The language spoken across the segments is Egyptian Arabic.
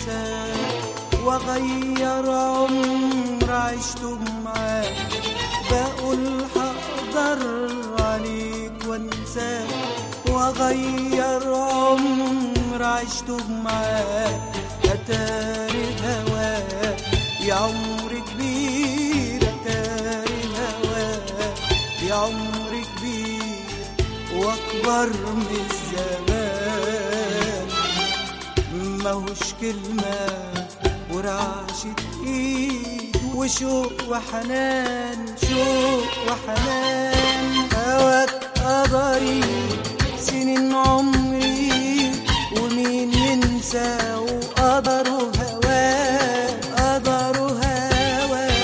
انساك واغير عمر عشته معاك بقول هقدر عليك وانساك واغير عمر عشته معاك اتاري هواك يا عمر كبير اتاري هواك يا عمر كبير واكبر من الزمان ماهوش كلمة ورعشة ايد وشوق وحنان شوق وحنان هواك قدري سنين عمري ومين ينسى وقدره هواك قدره هواك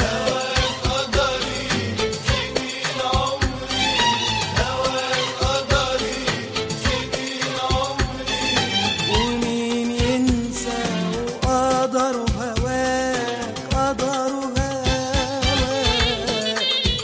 ومين ينسى وقدره هواك قدره هواك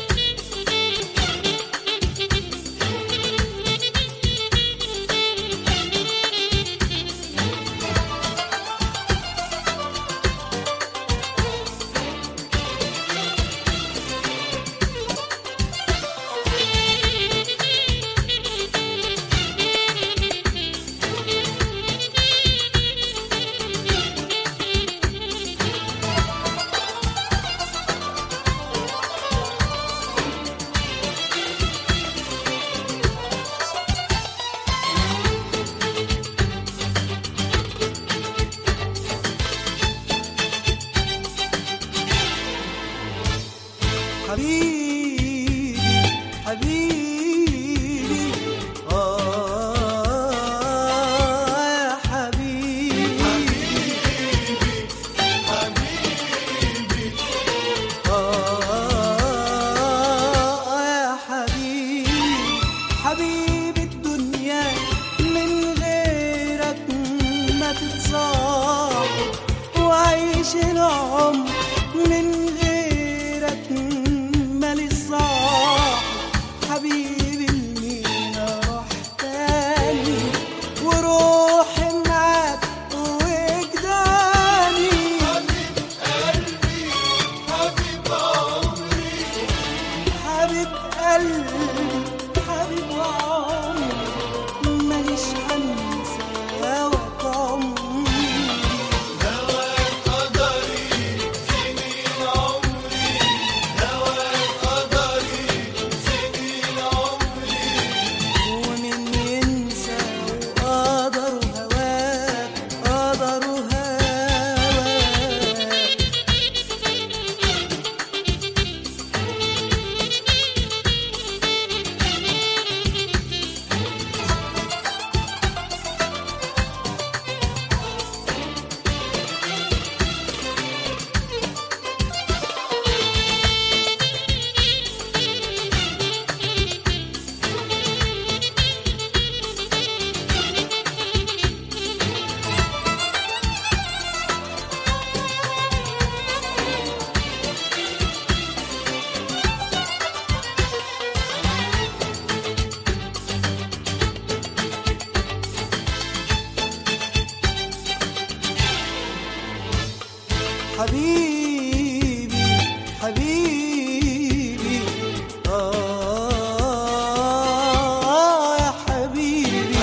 حبيبي حبيبي آه يا حبيبي آه يا حبيبي حبيب الدنيا من غيرك ما تتصاب وعيش العمر من غيرك مالي صاح حبيبي لمين اروح تاني وروحي معاك وجداني حبيب قلبي حبيب عمري ماليش هنسى هواك عمري ومن ينسى وقدر هواك قدر هواك حبيبي حبيبي آه يا حبيبي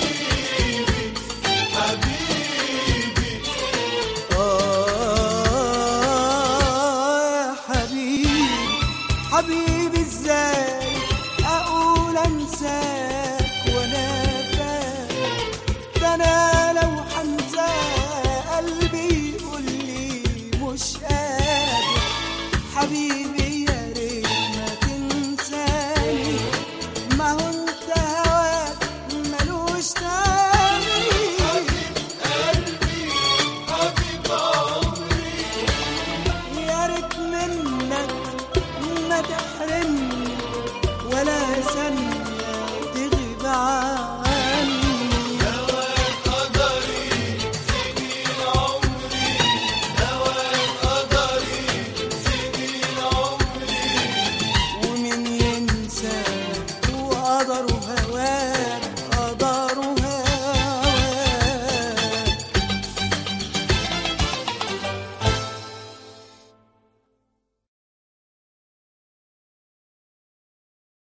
آه يا حبيبي حبيبي ازاي اقول انساك وانا فاكر ده انا لو حنسى قلبي يقول لي مش قادر حبيبي يا ريت ما تنساني ما هو انت هواك ملوش تاني يا ريت منك ما تحرمني ولا ثانية